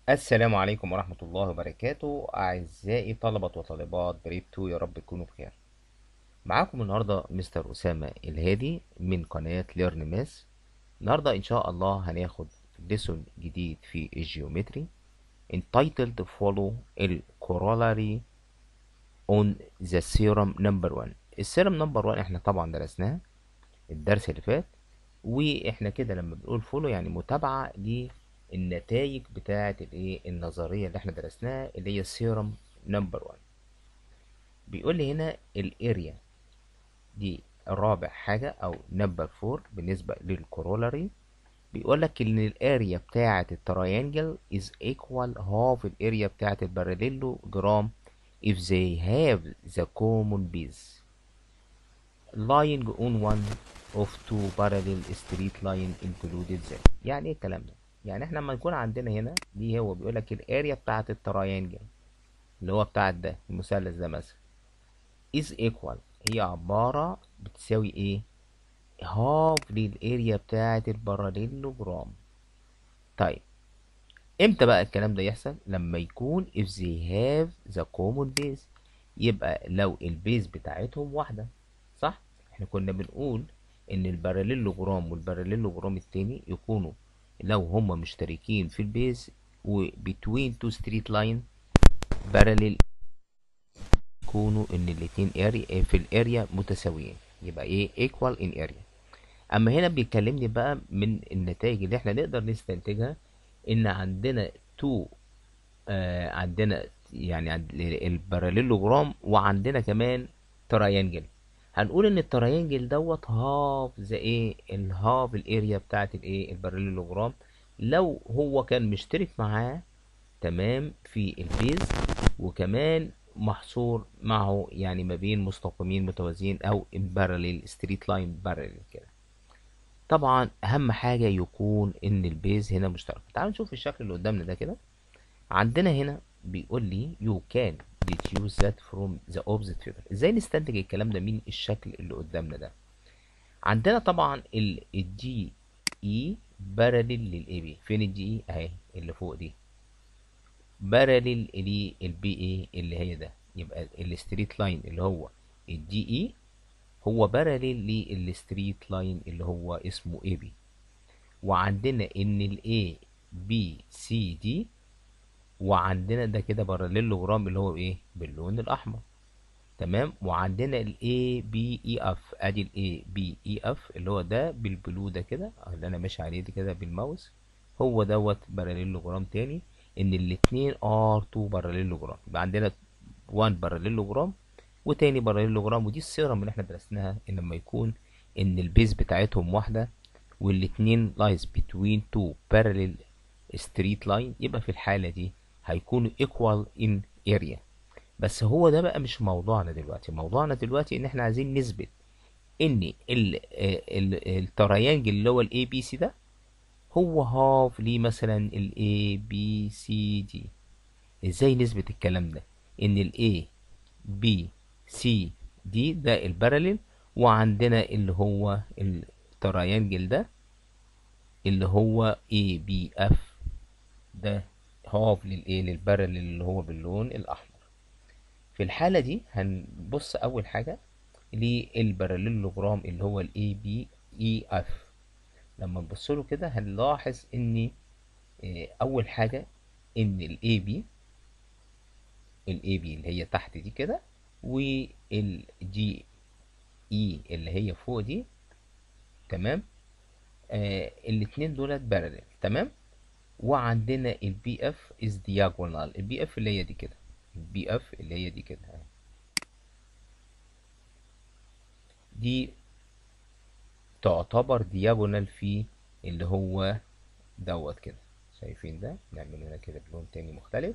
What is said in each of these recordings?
السلام عليكم ورحمة الله وبركاته أعزائي طلبة وطالبات بريب 2 يا رب تكونوا بخير معاكم النهاردة مستر أسامة الهادي من قناة ليرن ماس النهاردة إن شاء الله هناخد ليسون جديد في الجيومتري entitled follow ال corollary on the theorem number 1 الثيرم نمبر 1 احنا طبعا درسناها الدرس اللي فات واحنا كده لما بنقول فولو يعني متابعة للنتائج بتاعة الايه النظرية اللي احنا درسناها اللي هي الثيورم نمبر 1 بيقول لي هنا الاريا دي رابع حاجة او نمبر 4 بالنسبة للكورولاري بيقول لك ان الاريا بتاعة التراينجل is equal half الاريا بتاعة الباراليلوجرام if they have the common base lying on one of two parallel straight line included them يعني ايه الكلام ده يعني احنا لما يكون عندنا هنا دي هو بيقول لك الاريا بتاعه التراينجل اللي هو بتاع ده المثلث ده مثلا is equal هي عبارة بتساوي ايه هاف للاريا بتاعه الباراليلوجرام طيب امتى بقى الكلام ده يحصل لما يكون if they have the common base يبقى لو البيز بتاعتهم واحدة صح احنا كنا بنقول ان الباراليلوجرام والباراليلوجرام التاني يكونوا لو هما مشتركين في البيز و between two straight line parallel يكونوا ان الاتنين اريا في الاريا متساويين يبقى ايه equal in area اما هنا بيكلمني بقى من النتائج اللي احنا نقدر نستنتجها ان عندنا تو آه عندنا يعني عند الباراليلوجرام وعندنا كمان تراينجل هنقول ان التراينجل دوت هاف ذا ايه الهاف الاريا بتاعت الايه الباراليلوجرام لو هو كان مشترك معاه تمام في البيز وكمان محصور معه يعني ما بين مستقيمين متوازيين او باراليل ستريت لاين باراليل كده طبعا اهم حاجة يكون ان البيز هنا مشترك تعالوا نشوف الشكل اللي قدامنا ده كده عندنا هنا بيقول لي you can deduce that from the opposite figure ازاي نستنتج الكلام ده من الشكل اللي قدامنا ده عندنا طبعا ال الدي اي باراليل للاي بي فين الدي اي اهي اللي فوق دي باراليل للبي اي اللي هي ده يبقى الستريت لاين اللي هو الدي اي هو باراليل للستريت لاين اللي هو اسمه اي بي وعندنا ان الاي بي سي دي وعندنا ده كده باراليلوجرام اللي هو ايه باللون الاحمر تمام وعندنا الاي بي اي اف ادي الاي بي اي اف اللي هو ده بالبلو ده كده اللي انا ماشي عليه ده كده بالماوس هو دوت باراليلوجرام تاني ان الاتنين ار 2 باراليلوجرام يبقى عندنا 1 باراليلوجرام وتاني باراليلوجرام ودي الثيرم اللي احنا درسناها ان لما يكون ان البيز بتاعتهم واحده والاتنين لايز بتوين تو باراليل ستريت لاين يبقى في الحاله دي هيكونوا equal in area بس هو ده بقى مش موضوعنا دلوقتي موضوعنا دلوقتي ان احنا عايزين نثبت ان التريانجل اللي هو الاي بي سي ده هو هاف ليه مثلا الاي بي سي دي ازاي نثبت الكلام ده ان الاي بي سي دي ده الباراليل وعندنا اللي هو التريانجل ده اللي هو اي بي اف ده هاف للايه للبارل اللي هو باللون الاحمر في الحالة دي هنبص اول حاجة للباراليلوجرام اللي هو الاي بي اي اف لما نبص له كده هنلاحظ ان اول حاجة ان الاي بي الاي بي اللي هي تحت دي كده والجي اي اللي هي فوق دي تمام آه الاتنين دولت باراليل تمام وعندنا البي اف از دياجونال البي اف اللي هي دي كده البي اف اللي هي دي كده دي تعتبر دياجونال في اللي هو دوت كده شايفين ده نعمل هنا كده بلون تاني مختلف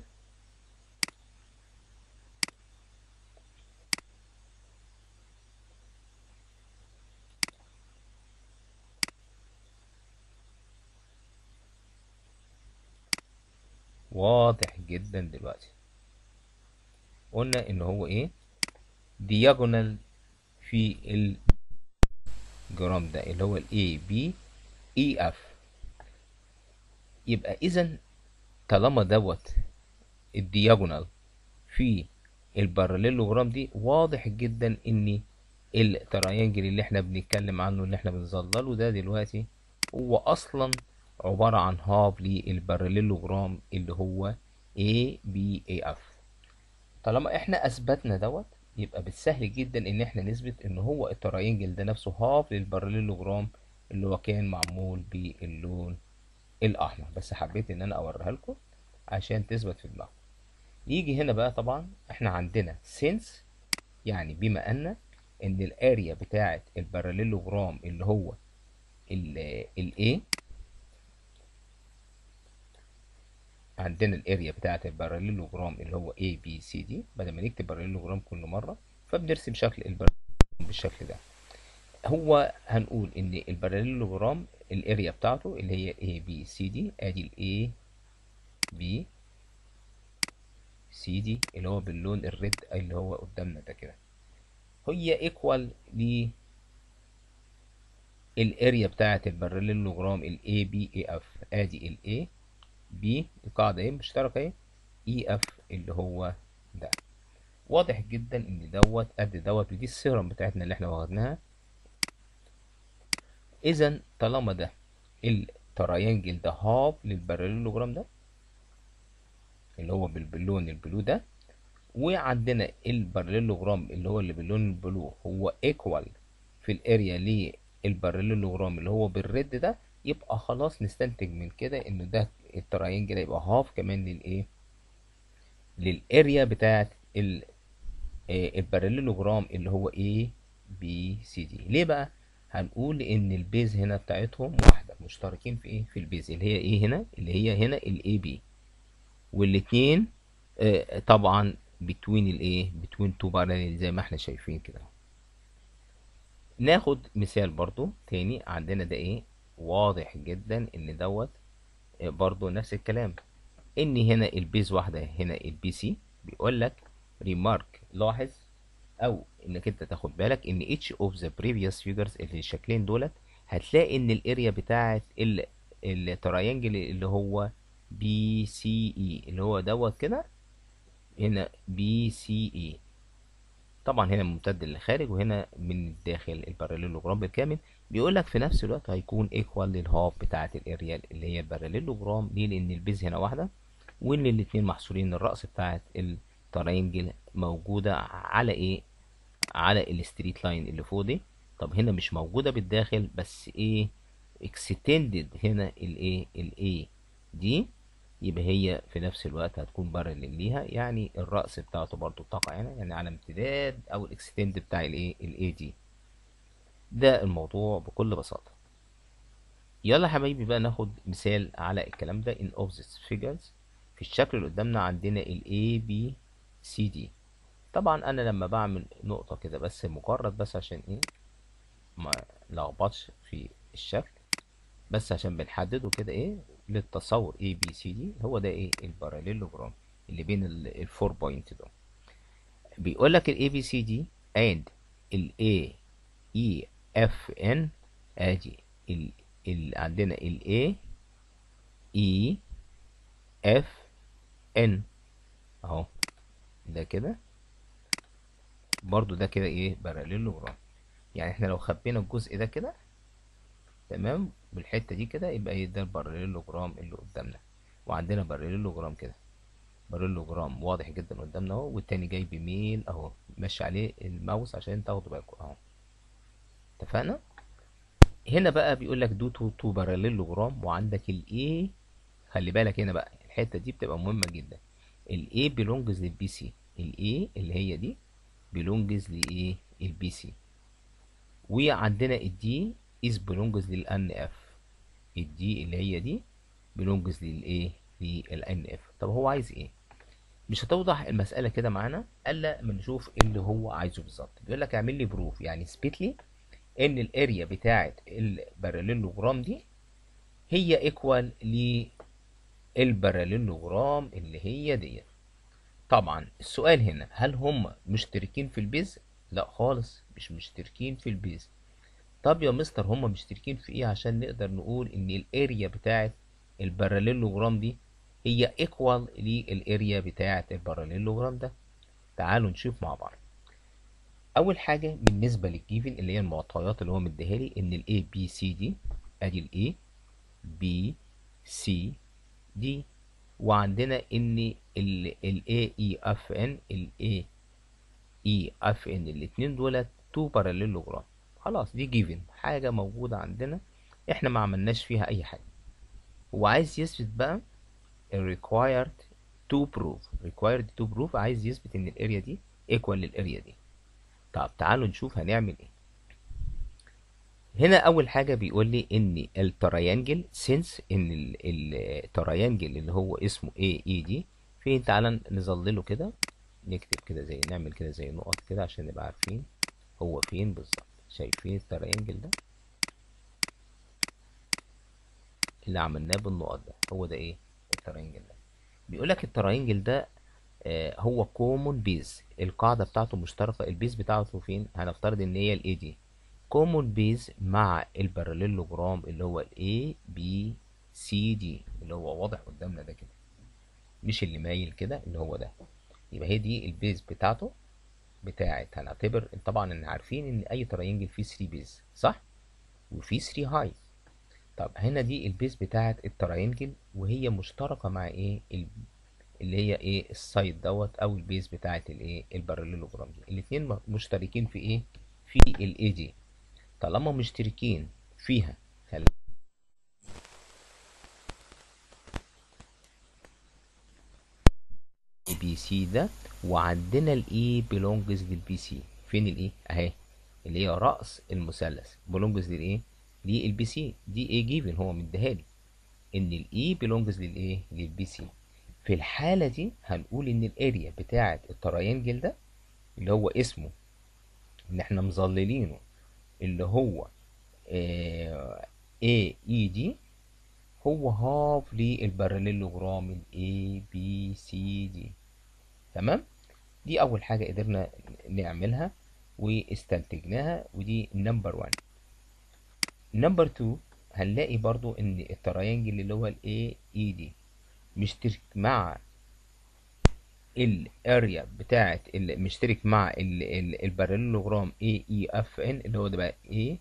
واضح جدا دلوقتي قلنا ان هو ايه دياجونال في الجرام ده اللي هو الاي بي اي اف يبقى اذا طالما دوت الدياجونال في الباراليلوجرام دي واضح جدا ان التراينجل اللي احنا بنتكلم عنه اللي احنا بنظلله ده دلوقتي هو اصلا عبارة عن هاف للباراليلوجرام اللي هو A B A F طالما احنا اثبتنا دوت يبقى بالسهل جدا ان احنا نثبت ان هو التراينجل ده نفسه هاف للباراليلوجرام اللي هو كان معمول باللون الاحمر بس حبيت ان انا اوريها لكم عشان تثبت في دماغكم يجي هنا بقى طبعا احنا عندنا سينس يعني بما ان ان الاريا بتاعه الباراليلوجرام اللي هو ال A عندنا الاريا بتاعه الباراليلوجرام اللي هو A B C D بدل ما نكتب باراليلوجرام كل مره فبنرسم شكل الباراليلوجرام بالشكل ده هو هنقول ان الباراليلوجرام الاريا بتاعته اللي هي A B C D ادي ال A B C D اللي هو باللون الريد اللي هو قدامنا ده كده هي ايكوال ل الاريا بتاعه الباراليلوجرام ال A B A F ادي ال A B القاعدة ايه مشتركة ايه اي اف اللي هو ده واضح جدا ان دوت قد دوت ودي السيرم بتاعتنا اللي احنا واخدناها اذا طالما ده التراينجل ده هاف للباراليلوجرام ده اللي هو باللون البلو ده وعندنا الباراليلوجرام اللي هو اللي باللون البلو هو ايكوال في الاريا للباراليلوجرام اللي هو بالريد ده يبقى خلاص نستنتج من كده ان ده التراينجل يبقى هاف كمان للايه للاريا بتاعت الباراليلوجرام اللي هو A B C D ليه بقى هنقول ان البيز هنا بتاعتهم واحدة مشتركين في ايه في البيز اللي هي ايه هنا اللي هي هنا ال AB والاتنين آه طبعا بتوين الايه بتوين تو باراليل زي ما احنا شايفين كده ناخد مثال برضو تاني عندنا ده ايه واضح جدا ان دوت برضو نفس الكلام ان هنا البيز واحدة هنا البي سي بيقول لك ريمارك لاحظ او انك انت تاخد بالك ان each of the previous figures اللي الشكلين دولت هتلاقي ان الاريا بتاعت التراينجل اللي هو بي سي اي اللي هو دوت كده هنا بي سي اي طبعا هنا ممتد للخارج وهنا من الداخل الباراليلوجرام بالكامل بيقول لك في نفس الوقت هيكون ايكوال للهاف بتاعه الاريا اللي هي الباراليلوجرام ليه لان البيز هنا واحده وان الاتنين محصورين الراس بتاعه التراينجل موجوده على ايه على الستريت لاين اللي فوق دي طب هنا مش موجوده بالداخل بس ايه اكستندد هنا الايه الاي دي يبقى هي في نفس الوقت هتكون بارلل ليها يعني الرأس بتاعته برضو تقع هنا يعني على امتداد او الاكستند بتاع الايه الاي دي ده الموضوع بكل بساطة يلا يا حبايبي بقى ناخد مثال على الكلام ده in opposite figures في الشكل اللي قدامنا عندنا ال A B C D طبعا انا لما بعمل نقطة كده بس مجرد بس عشان ايه ما لخبطش في الشكل بس عشان بنحدده كده ايه للتصور A B C D هو ده ايه الباراليلوجرام اللي بين الفور بوينت دول بيقول لك ال A B C D and ال A E F N ادي ال ال عندنا ال A E F N اهو ده كده برضو ده كده ايه باراليلوجرام يعني احنا لو خبينا الجزء ده كده تمام بالحته دي كده يبقى ايه ده الباراليلوجرام اللي قدامنا وعندنا باراليلوجرام كده باراليلوجرام واضح جدا قدامنا اهو والتاني جاي بميل اهو ماشي عليه الماوس عشان تاخدوا بالكم اهو اتفقنا هنا بقى بيقول لك دو تو تو باراليلوجرام وعندك الاي خلي بالك هنا بقى الحته دي بتبقى مهمه جدا الاي بيلونجز للبي سي الاي اللي هي دي بيلونجز لايه البي سي وعندنا الدي is belongs للان اف الدي اللي هي دي belongs للايه للان اف طب هو عايز ايه مش هتوضح المساله كده معانا الا لما نشوف اللي هو عايزه بالظبط بيقول لك اعمل لي بروف يعني اثبت لي ان الاريا بتاعه الباراليلوجرام دي هي ايكوال للباراليلوجرام اللي هي ديت طبعا السؤال هنا هل هم مشتركين في البيز لا خالص مش مشتركين في البيز طب يا مستر هم مشتركين في ايه عشان نقدر نقول ان الاريا بتاعت الباراليلوجرام دي هي ايكوال للاريا بتاعه الباراليلوجرام ده تعالوا نشوف مع بعض اول حاجه بالنسبه للجيفن اللي هي المعطيات اللي هو مديها لي ان الاي بي سي دي ادي الاي بي سي دي وعندنا ان الاي اي اف ان الاي اي اف ان الاثنين دول تو باراليلوجرام خلاص دي جيفن حاجه موجوده عندنا احنا ما عملناش فيها اي حاجه هو عايز يثبت بقى ال required to prove required to prove عايز يثبت ان الاريا دي equal للاريا دي طب تعالوا نشوف هنعمل ايه هنا اول حاجه بيقول لي ان التريانجل سينس ان التريانجل اللي هو اسمه اي اي دي فين تعالى نظلله كده نكتب كده زي نعمل كده زي نقط كده عشان نبقى عارفين هو فين بالظبط شايفين التريانجل ده اللي عملناه بالنقط ده هو ده ايه التريانجل ده بيقول لك التريانجل ده آه هو كومون بيز القاعده بتاعته مشتركه البيز بتاعته فين هنفترض ان هي الاي دي كومون بيز مع الباراليلوجرام اللي هو الاي بي سي دي اللي هو واضح قدامنا ده كده مش اللي مايل كده اللي هو ده يبقى هي دي البيز بتاعته بتاعت هنعتبر طبعا ان عارفين ان اي ترينجل فيه 3 بيز صح وفي 3 هاي طب هنا دي البيز بتاعت الترينجل وهي مشتركه مع ايه اللي هي ايه السايد دوت او البيز بتاعت الايه الباراليلوجرام دي الاثنين مشتركين في ايه في الاي دي طالما مشتركين فيها خلي بي سي ده وعندنا الاي بيلونجز للبي سي فين الاي اهي اللي هي راس المثلث بيلونجز للايه للبي سي دي ايه جيفن هو مديها لي ان الاي بيلونجز للايه للبي سي في الحاله دي هنقول ان الاريا بتاعه التريانجل ده اللي هو اسمه ان احنا مظللينه اللي هو اي اي دي هو هاف للباراليلوجرام ال A B C D تمام دي اول حاجة قدرنا نعملها واستنتجناها ودي نمبر 1 نمبر 2 هنلاقي برضو ان التريانجل اللي هو ال A E D مشترك مع الاريا بتاعت مشترك مع الباراليلوجرام A E F N اللي هو ده بقى A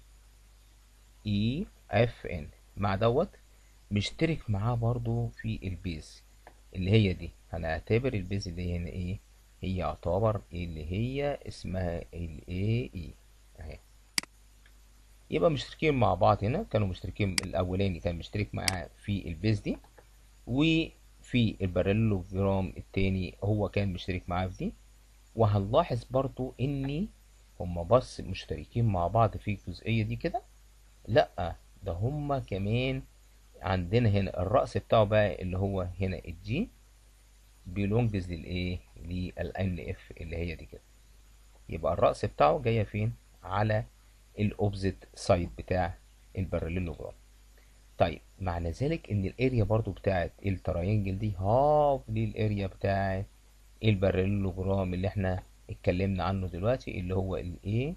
E F N مع دوت مشترك معاه برضو في البيز اللي هي دي هنعتبر البيز اللي هنا ايه هي يعتبر اللي هي اسمها ال AE اهي يبقى مشتركين مع بعض هنا كانوا مشتركين الاولاني كان مشترك معاه في البيز دي وفي الباراليلوجرام التاني هو كان مشترك معاه في دي وهنلاحظ برضو ان هما بس مشتركين مع بعض في الجزئية دي كده لا ده هما كمان عندنا هنا الرأس بتاعه بقى اللي هو هنا الجي بيلونجز للايه للان اف اللي هي دي كده يبقى الرأس بتاعه جاية فين على الاوبزيت سايد بتاع الباراليلوجرام طيب معنى ذلك ان الاريا برضو بتاعت التراينجل دي هاف للاريا بتاعت الباراليلوجرام اللي احنا اتكلمنا عنه دلوقتي اللي هو ال A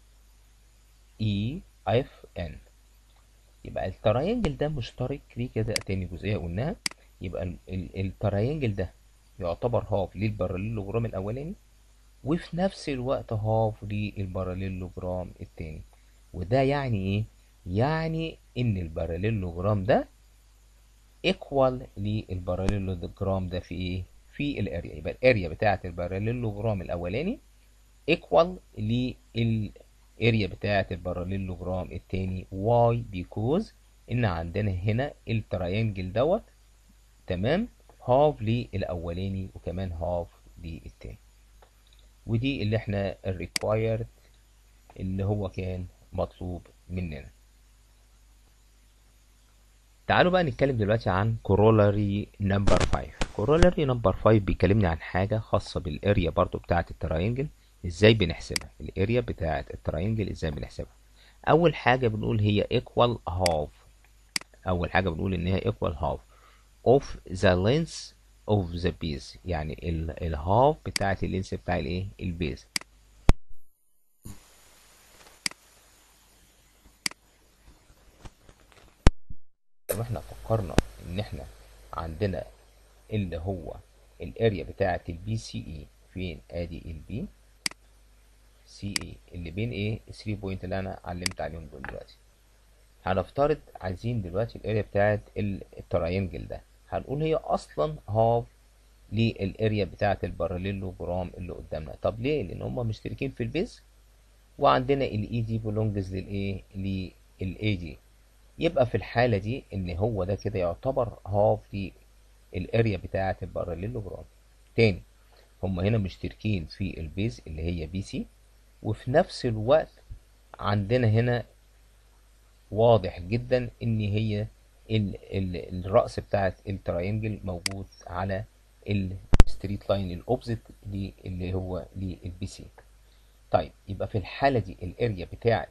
E F N يبقى التراينجل ده مشترك ليه كده تاني جزئية قلناها يبقى التراينجل ده يعتبر هاف للباراليلوجرام الأولاني وفي نفس الوقت هاف للباراليلوجرام التاني وده يعني ايه؟ يعني ان الباراليلوجرام ده ايكوال للباراليلوجرام ده في ايه؟ في الاريا يبقى الاريا بتاعة الباراليلوجرام الأولاني ايكوال للاريا بتاعة الباراليلوجرام التاني واي بيكوز ان عندنا هنا التراينجل دوت تمام هاف للاولاني وكمان هاف للتاني ودي اللي احنا الريكوايرد اللي هو كان مطلوب مننا تعالوا بقى نتكلم دلوقتي عن كورولاري نمبر 5 كورولاري نمبر 5 بيكلمني عن حاجة خاصة بالاريا برضو بتاعة التراينجل ازاي بنحسبها الاريا بتاعة التراينجل ازاي بنحسبها اول حاجة بنقول هي equal half اول حاجة بنقول ان هي equal half of the length of the base يعني الهاف بتاعة اللينس بتاع الايه البيز لو احنا فكرنا ان احنا عندنا اللي هو الاريا بتاعة البي سي اي فين ادي البي سي اي اللي بين ايه 3 بوينت اللي انا علمت عليهم دول دلوقتي هنفترض عايزين دلوقتي الاريا بتاعة التراينجل ده هنقول هي اصلا هاف للاريا بتاعة الباراليلوجرام اللي قدامنا طب ليه لان هما مشتركين في البيز وعندنا الاي دي بلونجز للايه للاي دي يبقى في الحالة دي ان هو ده كده يعتبر هاف للاريا بتاعة الباراليلوجرام تاني هم هنا مشتركين في البيز اللي هي بي سي وفي نفس الوقت عندنا هنا واضح جدا ان هي ال ال الرأس بتاعت التراينجل موجود على الستريت لاين الاوبزيت اللي هو للبي سي طيب يبقى في الحالة دي الاريا بتاعت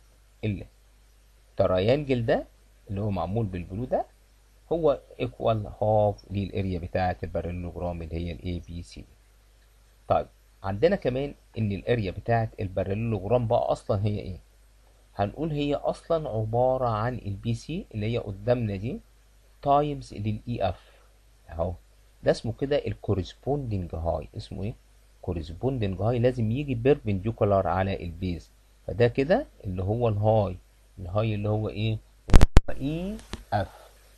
التراينجل ده اللي هو معمول بالبلو ده هو ايكوال هاف للاريا بتاعت الباراليلوجرام اللي هي الاي بي سي طيب عندنا كمان ان الاريا بتاعت الباراليلوجرام بقى اصلا هي ايه هنقول هي اصلا عبارة عن البي سي اللي هي قدامنا دي تايمز للاي اف اهو ده اسمه كده الكورسبوندنج هاي اسمه ايه كورسبوندنج هاي لازم يجي بيربنديكولار على البيز فده كده اللي هو الهاي الهاي اللي هو ايه اي اف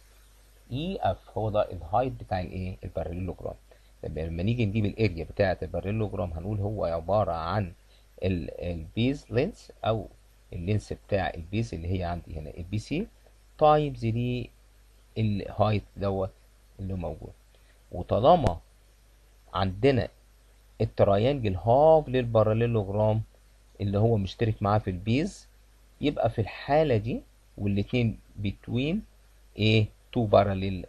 اي اف هو ده الهايت بتاع الايه الباراليلوجرام طب لما نيجي نجيب الاريا بتاعه الباراليلوجرام هنقول هو عباره عن البيز لينس او اللينس بتاع البيز اللي هي عندي هنا البي سي تايمز دي الهايت دوت اللي موجود وطالما عندنا التراينجل هاف للباراليلوجرام اللي هو مشترك معاه في البيز يبقى في الحالة دي والاتنين بتوين ايه تو باراليل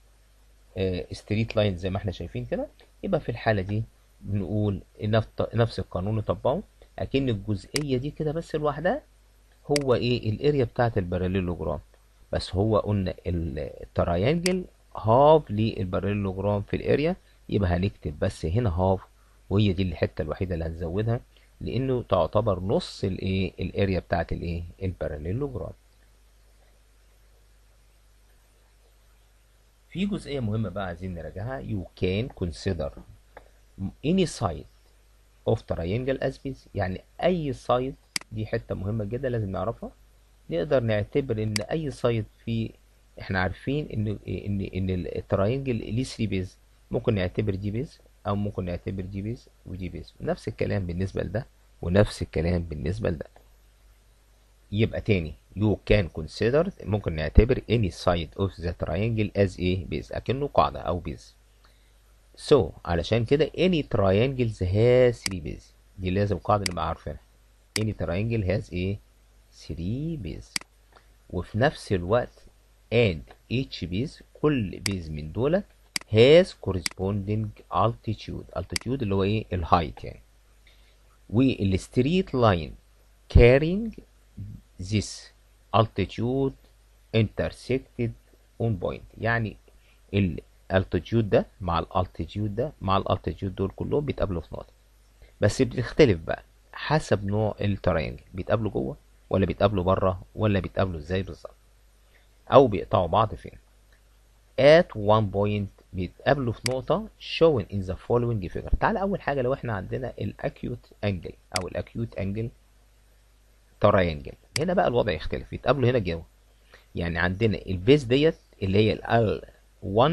ستريت لاين زي ما احنا شايفين كده يبقى في الحالة دي بنقول نفس القانون نطبقه اكن الجزئية دي كده بس لوحدها هو ايه الاريا بتاعت الباراليلوجرام بس هو قلنا التراينجل هاف للباراليلوجرام في الاريا يبقى هنكتب بس هنا هاف وهي دي الحته الوحيده اللي هنزودها لانه تعتبر نص الايه الاريا بتاعت الايه الباراليلوجرام في جزئيه مهمه بقى عايزين نراجعها you can consider any side of triangle as base يعني اي سايد دي حته مهمه جدا لازم نعرفها نقدر نعتبر ان اي سايد في احنا عارفين ان ان ان التراينجل ليه 3 بيز ممكن نعتبر دي بيز او ممكن نعتبر دي بيز ودي بيز نفس الكلام بالنسبه لده ونفس الكلام بالنسبه لده يبقى تاني you can consider ممكن نعتبر any side of the triangle as a base اكنه قاعده او بيز so علشان كده any triangles has 3 base دي لازم قاعده نبقى عارفينها any triangle has a 3 base وفي نفس الوقت and each base كل بيز من دولت has corresponding altitude altitude اللي هو ايه الهايت يعني والستريت لاين carrying this altitude intersected on point يعني الالتيتيود ده مع الالتيتيود ده مع الالتيتيود دول كلهم بيتقابلوا في نقطة بس بتختلف بقى حسب نوع التراينجل بيتقابلوا جوه ولا بيتقابلوا بره ولا بيتقابلوا ازاي بالظبط او بيقطعوا بعض فين at one point بيتقابلوا في نقطة shown in the following figure تعال أول حاجة لو احنا عندنا الأكيوت أنجل أو الأكيوت أنجل تراينجل هنا بقى الوضع يختلف يتقابلوا هنا جوه يعني عندنا البيز ديت اللي هي ال L1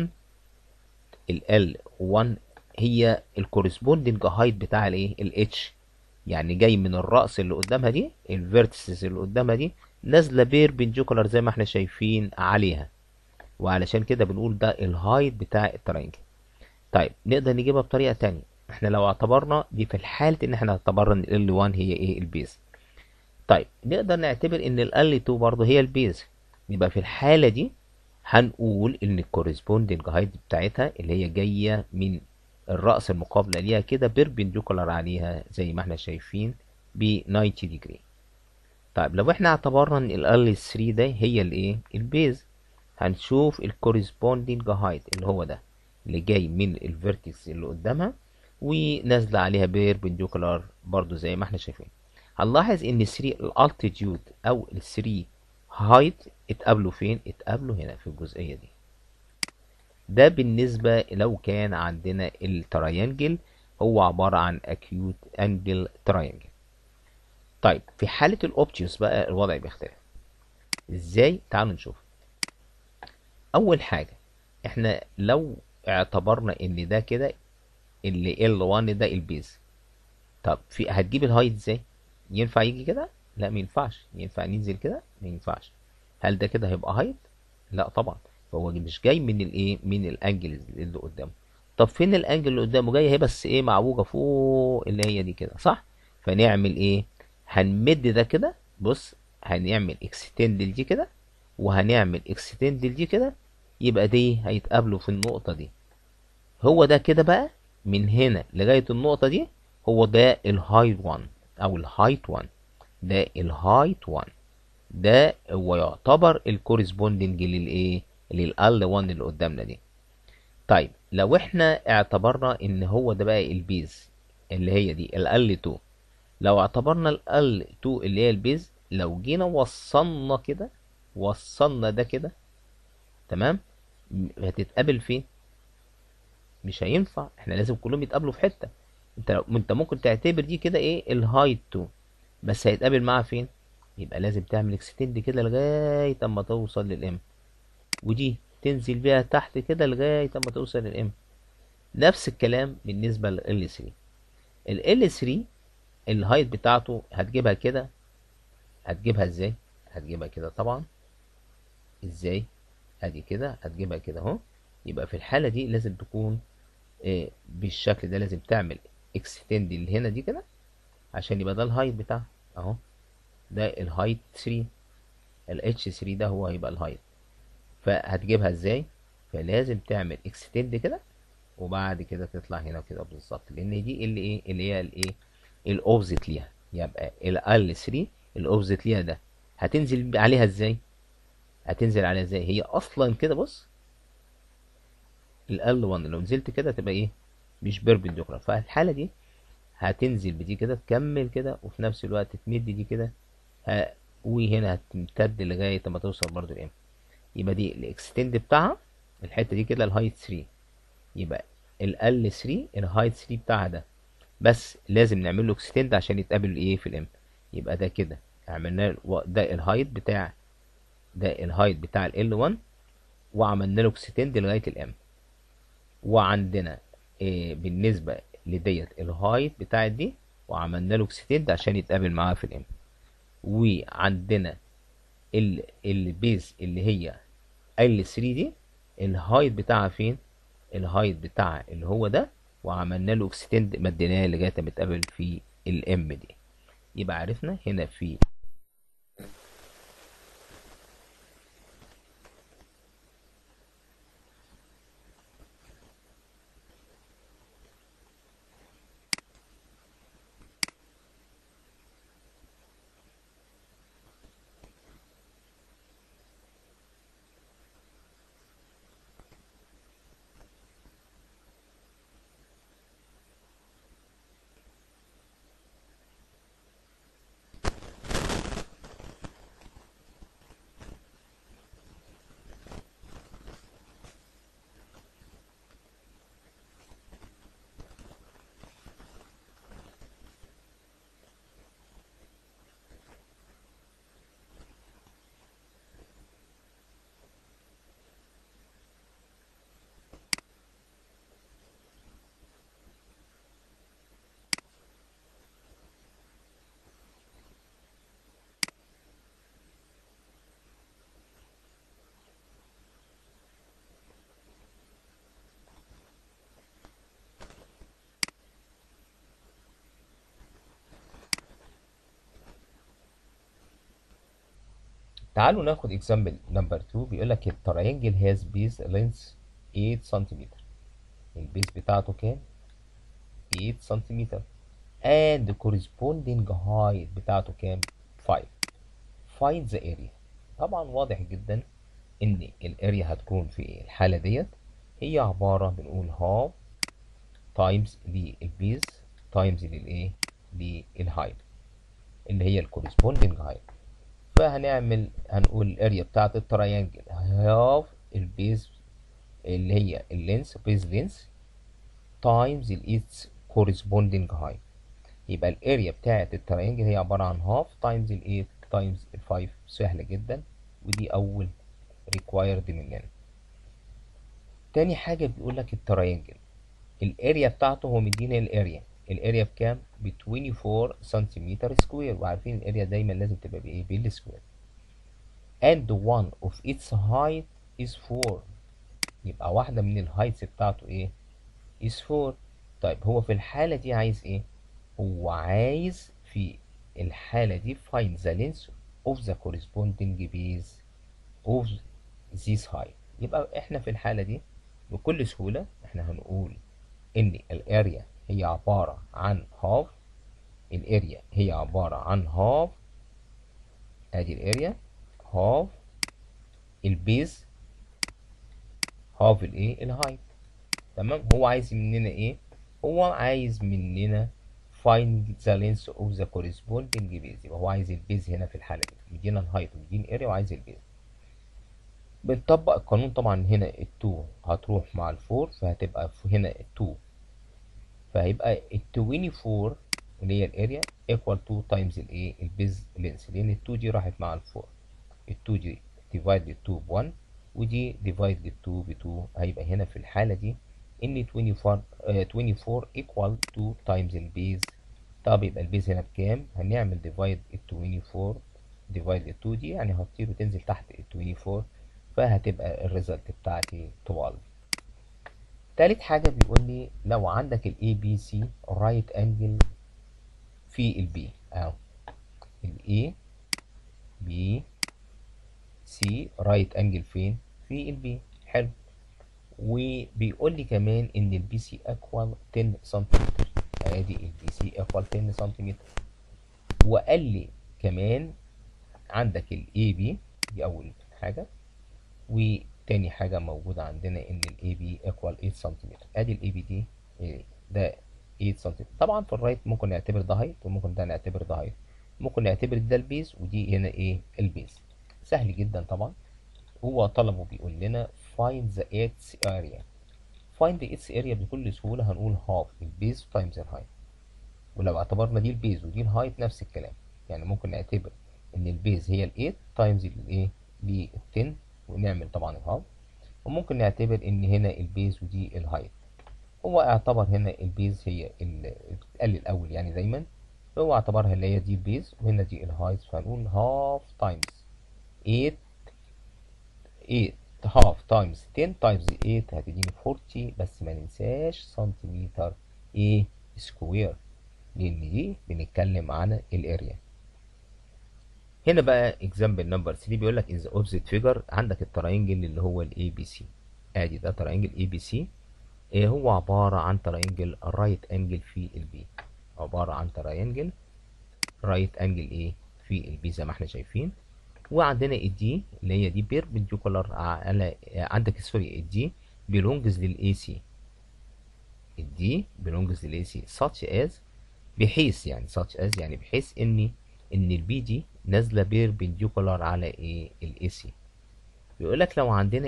ال L1 هي الكورسبوندنج هايت بتاع الايه الاتش يعني جاي من الرأس اللي قدامها دي الفيرتسز اللي قدامها دي نازلة بيربنديكولار زي ما احنا شايفين عليها وعلشان كده بنقول ده الهايت بتاع الترينجل طيب نقدر نجيبها بطريقة تانية احنا لو اعتبرنا دي في الحالة ان احنا اعتبرنا ان ال 1 هي ايه البيز طيب نقدر نعتبر ان ال 2 برضه هي البيز يبقى في الحالة دي هنقول ان الكورسبوندنج هايت بتاعتها اللي هي جاية من الرأس المقابلة ليها كده بيربنديكولار عليها زي ما احنا شايفين ب 90 ديجري طيب لو احنا اعتبرنا ان ال 3 ده هي الايه البيز هنشوف الكورسبوندنج هايت اللي هو ده اللي جاي من الفيرتكس اللي قدامها ونازله عليها بيربنديكولار برضو زي ما احنا شايفين هنلاحظ ان 3 الالتيتيود او ال 3 هايت اتقابلوا فين اتقابلوا هنا في الجزئيه دي ده بالنسبة لو كان عندنا التريانجل هو عبارة عن acute angle triangle طيب في حالة الاوبتيوس بقى الوضع بيختلف ازاي تعالوا نشوف اول حاجة احنا لو اعتبرنا ان ده كده اللي L1 ده البيز طب في هتجيب الهايت ازاي ينفع يجي كده لا ما ينفعش ينفع ننزل كده ما ينفعش هل ده كده هيبقى هايت لا طبعا فهو مش جاي من الايه من الانجل اللي قدامه طب فين الانجل اللي قدامه جايه هي بس ايه معوجه فوق اللي هي دي كده صح فنعمل ايه هنمد ده كده بص هنعمل اكستند لدي كده وهنعمل اكستند لدي كده يبقى دي هيتقابلوا في النقطه دي هو ده كده بقى من هنا لغايه النقطه دي هو ده الهايت 1 او الهايت 1 ده الهايت 1 ده هو يعتبر الكورسبوندنج للايه للال 1 اللي قدامنا دي طيب لو احنا اعتبرنا ان هو ده بقى البيز اللي هي دي ال 2 لو اعتبرنا ال 2 اللي هي البيز لو جينا وصلنا كده وصلنا ده كده تمام هتتقابل فين مش هينفع احنا لازم كلهم يتقابلوا في حته انت انت ممكن تعتبر دي كده ايه الهايت 2 بس هيتقابل معاها فين يبقى لازم تعمل اكستند كده لغايه اما توصل للام ودي تنزل بيها تحت كده لغايه اما توصل للام نفس الكلام بالنسبه لل 3 ال 3 الهايت بتاعته هتجيبها كده هتجيبها ازاي هتجيبها كده طبعا ازاي ادي كده هتجيبها كده اهو يبقى في الحاله دي لازم تكون إيه بالشكل ده لازم تعمل اكستند اللي هنا دي كده عشان يبقى ده الهايت بتاعها اهو ده الهايت 3 ال H3 ده هو هيبقى الهايت فهتجيبها ازاي فلازم تعمل اكستند كده وبعد كده تطلع هنا كده بالظبط لان دي اللي ايه اللي هي الايه الاوبزيت ليها يبقى ال 3 الاوبزيت ليها ده هتنزل عليها ازاي هتنزل عليها ازاي هي اصلا كده بص ال 1 لو نزلت كده تبقى ايه مش بيربنديكولار فالحاله دي هتنزل بدي كده تكمل كده وفي نفس الوقت تمد دي كده ه... وهنا هتمتد لغايه ما توصل برضو الام يبقى دي الاكستند بتاعها الحته دي كده الهايت 3 يبقى ال 3 الهايت 3 بتاعها ده بس لازم نعمل له اكستند عشان يتقابل ايه في الام يبقى ده كده عملنا ده الهايت بتاع ده الهايت بتاع ال 1 وعملنا له اكستند لغايه الام وعندنا إيه بالنسبه لديت الهايت بتاعت دي وعملنا له اكستند عشان يتقابل معاها في الام وعندنا ال البيز اللي هي ال 3 دي الهايت بتاعها فين الهايت بتاعها اللي هو ده وعملنا له اكستند مديناه لغايه ما اتقابل في الام دي يبقى عرفنا هنا في تعالوا ناخد example number 2 بيقول لك الترينجل has base length 8 سنتيمتر البيس بتاعته كام 8 سنتيمتر and corresponding height بتاعته كام 5 find the area طبعا واضح جدا ان الاريا هتكون في الحالة ديت هي عبارة بنقول half times للبيز times للايه للهايت اللي هي الكورسبوندنج هايت فهنعمل هنقول الاريا بتاعت التريانجل هاف البيز اللي هي اللينس بيز لينس تايمز its corresponding height يبقى الاريا بتاعت الترينجل هي عبارة عن هاف تايمز ال 8 تايمز ال 5 سهلة جدا ودي أول required مننا تاني حاجة بيقول لك الترينجل الاريا بتاعته هو مدينا الاريا الاريا بكام؟ ب 24 سنتيمتر سكوير وعارفين الاريا دايما لازم تبقى بايه؟ بالسكوير and one of its height is 4 يبقى واحدة من الهايتس بتاعته ايه؟ is 4 طيب هو في الحالة دي عايز ايه؟ هو عايز في الحالة دي find the length of the corresponding base of this height يبقى احنا في الحالة دي بكل سهولة احنا هنقول ان الاريا هي عبارة عن half الاريا هي عبارة عن half ادي الاريا half البيز half الايه الهايت تمام هو عايز مننا ايه هو عايز مننا find the length of the corresponding base يبقى هو عايز البيز هنا في الحالة دي مدينا الهايت ومدينا الاريا وعايز البيز بنطبق القانون طبعا هنا ال 2 هتروح مع ال 4 فهتبقى هنا ال 2 فهيبقى ال 24 اللي هي الاريا equal 2 times الايه البيز لينس لان ال 2 دي راحت مع ال 4 ال 2 دي divide ال 2 ب 1 ودي divide ال 2 ب 2 هيبقى هنا في الحالة دي ان 24 آه 24 equal 2 times البيز طب يبقى البيز هنا بكام؟ هنعمل divide ال 24 divide ال 2 دي يعني هتطير وتنزل تحت ال 24 فهتبقى الريزلت بتاعتي 12 تالت حاجة بيقول لي لو عندك ال ABC right angle في ال B اهو ال A B C right angle فين؟ في ال B حلو وبيقول لي كمان ان ال BC equal 10 سنتيمتر ادي ال BC equal 10 سنتيمتر وقال لي كمان عندك ال AB دي اول حاجة وتاني حاجة موجودة عندنا ان ال AB equal 8 سنتيمتر ادي ال AB دي ده 8 سنتيمتر طبعا في الرايت ممكن نعتبر ده هايت وممكن ده نعتبر ده هايت ممكن نعتبر ده البيز ودي هنا ايه البيز سهل جدا طبعا هو طلبه بيقول لنا find the its area find the its area بكل سهولة هنقول half البيز تايمز الهايت ولو اعتبرنا دي البيز ودي الهايت نفس الكلام يعني ممكن نعتبر ان البيز هي ال 8 تايمز الايه ال 10 ونعمل طبعا الهاف وممكن نعتبر ان هنا البيز ودي الهايت هو اعتبر هنا البيز هي بتقل الاول يعني دايما فهو اعتبرها اللي هي دي البيز وهنا دي الهايت فهنقول هاف تايمز 8 8 هاف تايمز 10 تايمز 8 هتديني 40 بس ما ننساش سنتيمتر ايه سكوير لان دي بنتكلم عن الاريا هنا بقى example number 3 بيقول لك in the opposite figure عندك التراينجل اللي هو الاي بي سي ادي ده تراينجل اي بي سي إيه هو عبارة عن تراينجل رايت انجل في البي عبارة عن تراينجل رايت انجل ايه في البي زي ما احنا شايفين وعندنا الدي اللي هي دي بيربنديكولار على عندك سوري الدي belongs للاي سي الدي belongs للاي سي such as بحيث يعني such as يعني بحيث ان ان البي دي نازله بيربنديكولار على ايه الاي سي بيقول لك لو عندنا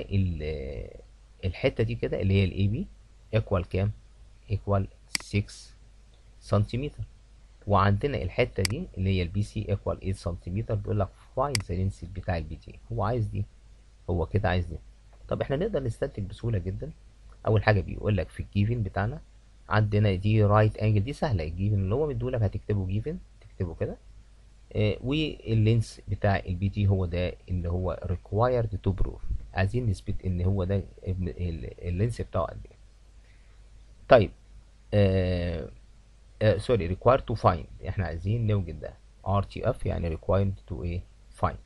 الحته دي كده اللي هي الاي بي ايكوال كام ايكوال 6 سنتيمتر وعندنا الحته دي اللي هي البي سي ايكوال 8 سنتيمتر بيقول لك فايند ذا لينس بتاع البي دي هو عايز دي هو كده عايز دي طب احنا نقدر نستنتج بسهوله جدا اول حاجه بيقول لك في الجيفن بتاعنا عندنا دي رايت انجل دي سهله الجيفن اللي هو مديهولك هتكتبه جيفن تكتبه كده آه واللينس بتاع البي تي هو ده اللي هو required to prove عايزين نثبت ان هو ده اللينس بتاعه قد ايه طيب آه آه سوري required to find احنا عايزين نوجد ده RTF يعني required to ايه find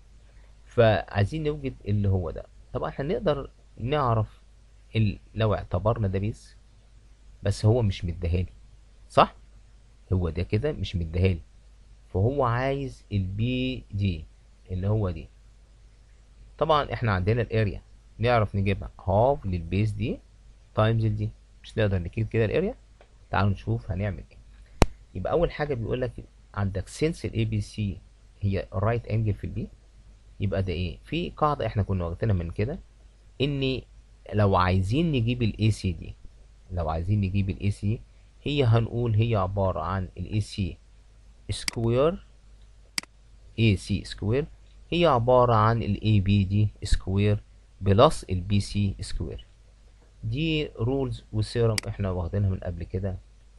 فعايزين نوجد اللي هو ده طب احنا نقدر نعرف لو اعتبرنا ده بيس بس هو مش مديهالي صح هو ده كده مش مديهالي فهو عايز البي دي اللي هو دي طبعا احنا عندنا الاريا نعرف نجيبها هاف للبيس دي تايمز دي مش نقدر نكتب كده الاريا تعالوا نشوف هنعمل ايه يبقى اول حاجه بيقول لك عندك سنس الاي بي سي هي رايت انجل في البي يبقى ده ايه في قاعده احنا كنا واخدينها من كده ان لو عايزين نجيب الاي سي دي لو عايزين نجيب الاي سي هي هنقول هي عبارة عن الاي سي سكوير اي سي سكوير هي عبارة عن الاي بي دي سكوير بلس البي سي سكوير دي رولز وسيرم احنا واخدينها من قبل كده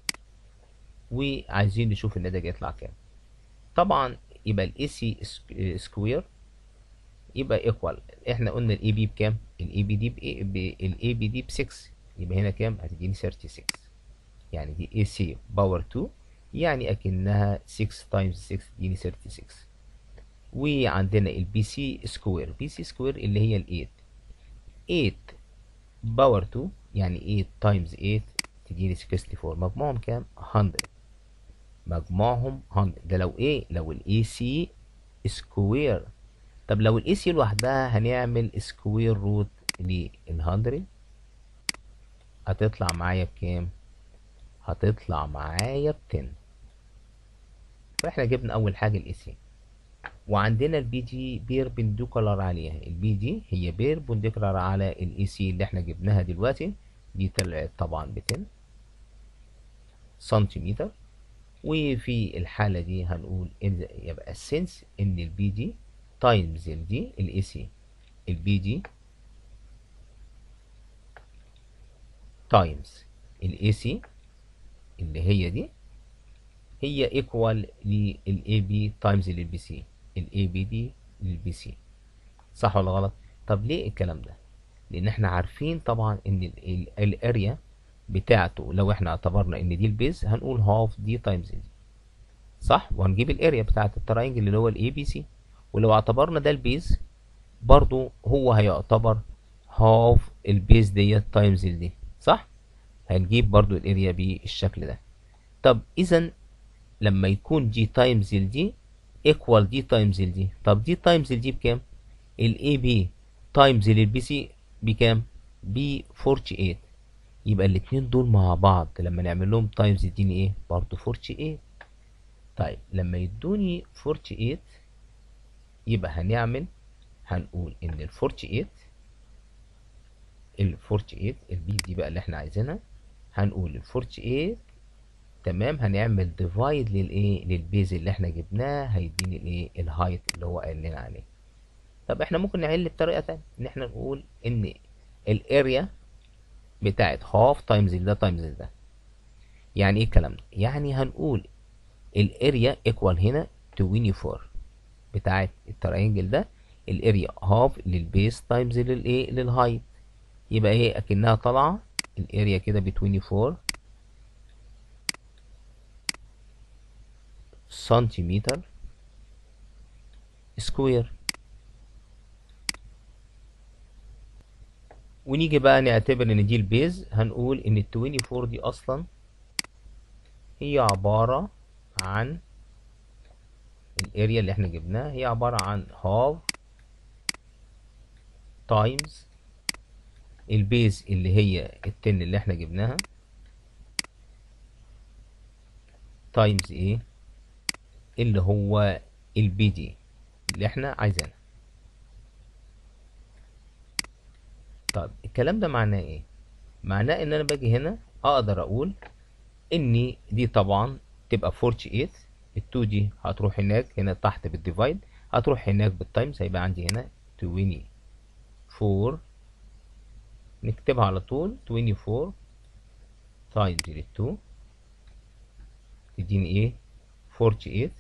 وعايزين نشوف الناتج يطلع كام طبعا يبقى الاي سي سكوير يبقى ايكوال احنا قلنا الاي بي بكام الاي بي دي الاي بي دي ب 6 يبقى هنا كام هتديني 36 يعني دي اي سي باور 2 يعني اكنها 6 تايمز 6 تديني 36 وعندنا البي سي سكوير بي سي سكوير اللي هي ال 8 8 باور 2 يعني 8 تايمز 8 تديني 64 مجموعهم كام 100 مجموعهم 100 ده لو ايه لو الاي سي سكوير طب لو الاي سي لوحدها هنعمل سكوير روت لل 100 هتطلع معايا بكام هتطلع معايا ب 10 فاحنا جبنا اول حاجه الاي سي وعندنا البي جي بيربنديكولار عليها البي جي هي بيربنديكولار على الاي سي اللي احنا جبناها دلوقتي دي طلعت طبعا ب 10 سنتيمتر وفي الحالة دي هنقول إن يبقى السنس إن البي دي تايمز الدي الاي سي البي دي تايمز الاي سي اللي هي دي هي ايكوال للاي بي تايمز للبي سي الاي بي دي للبي سي صح ولا غلط طب ليه الكلام ده لان احنا عارفين طبعا ان الاريا بتاعته لو احنا اعتبرنا ان دي البيز هنقول هاف دي تايمز دي صح وهنجيب الاريا بتاعت التراينجل اللي هو الاي بي سي ولو اعتبرنا ده البيز برضو هو هيعتبر هاف البيز ديت تايمز دي صح هنجيب برضو الاريا بالشكل ده طب اذا لما يكون دي تايمز دي ايكوال دي تايمز دي طب دي تايمز دي بكام الاي بي تايمز للبي سي بكام ب 48 يبقى الاتنين دول مع بعض لما نعمل لهم تايمز يديني ايه برضو 48 طيب لما يدوني 48 يبقى هنعمل هنقول ان ال 48 ال 48 البي دي بقى اللي احنا عايزينها هنقول ال 48 تمام هنعمل ديفايد للايه للبيز اللي احنا جبناه هيديني الايه الهايت اللي هو قال لنا عليه طب احنا ممكن نحل بطريقه تانية ان احنا نقول ان الاريا بتاعت هاف تايمز ده تايمز ده يعني ايه الكلام ده يعني هنقول الاريا ايكوال هنا 24 بتاعت التراينجل ده الاريا هاف للبيس تايمز للايه للهايت يبقى ايه اكنها طالعه الاريا كده ب 24 سنتيمتر سكوير ونيجي بقى نعتبر ان دي البيز هنقول ان ال 24 دي اصلا هي عبارة عن الاريا اللي احنا جبناها هي عبارة عن هاف تايمز البيز اللي هي التن اللي احنا جبناها تايمز ايه اللي هو البي دي اللي احنا عايزينها طب الكلام ده معناه ايه معناه ان انا باجي هنا اقدر اقول ان دي طبعا تبقى 48 ال2 دي هتروح هناك هنا تحت بالديفايد هتروح هناك بالتايمز هيبقى عندي هنا 24 نكتبها على طول 24 تايمز ال2 تديني ايه 48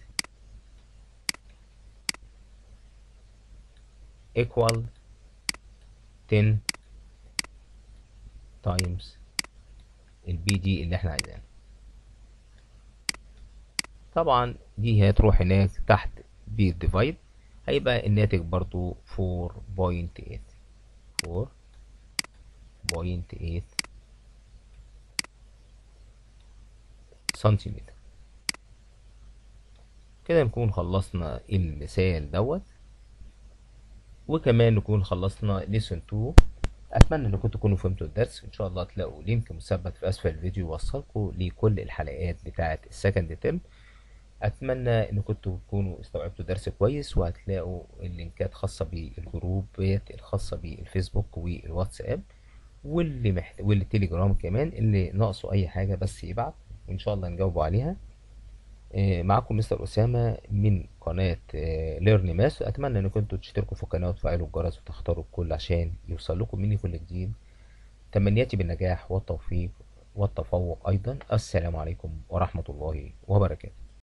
equal 10 times البي دي اللي احنا عايزينها طبعا دي هتروح هناك تحت بالديفايد هيبقى الناتج برضو 4.8 4.8 سنتيمتر كده نكون خلصنا المثال دوت وكمان نكون خلصنا ليسون 2 اتمنى انكم تكونوا فهمتوا الدرس ان شاء الله تلاقوا لينك مثبت في اسفل الفيديو يوصلكم لكل الحلقات بتاعه السكند ترم اتمنى انكم تكونوا استوعبتوا الدرس كويس وهتلاقوا اللينكات خاصه بالجروبات الخاصه بالفيسبوك والواتساب واللي محت... واللي تليجرام كمان اللي ناقصه اي حاجة بس يبعت وان شاء الله نجاوبه عليها آه، معاكم مستر أسامة من قناة ليرن ماس أتمنى إنكم انتوا تشتركوا في القناة وتفعلوا الجرس وتختاروا الكل عشان يوصل لكم مني كل جديد تمنياتي بالنجاح والتوفيق والتفوق أيضا السلام عليكم ورحمة الله وبركاته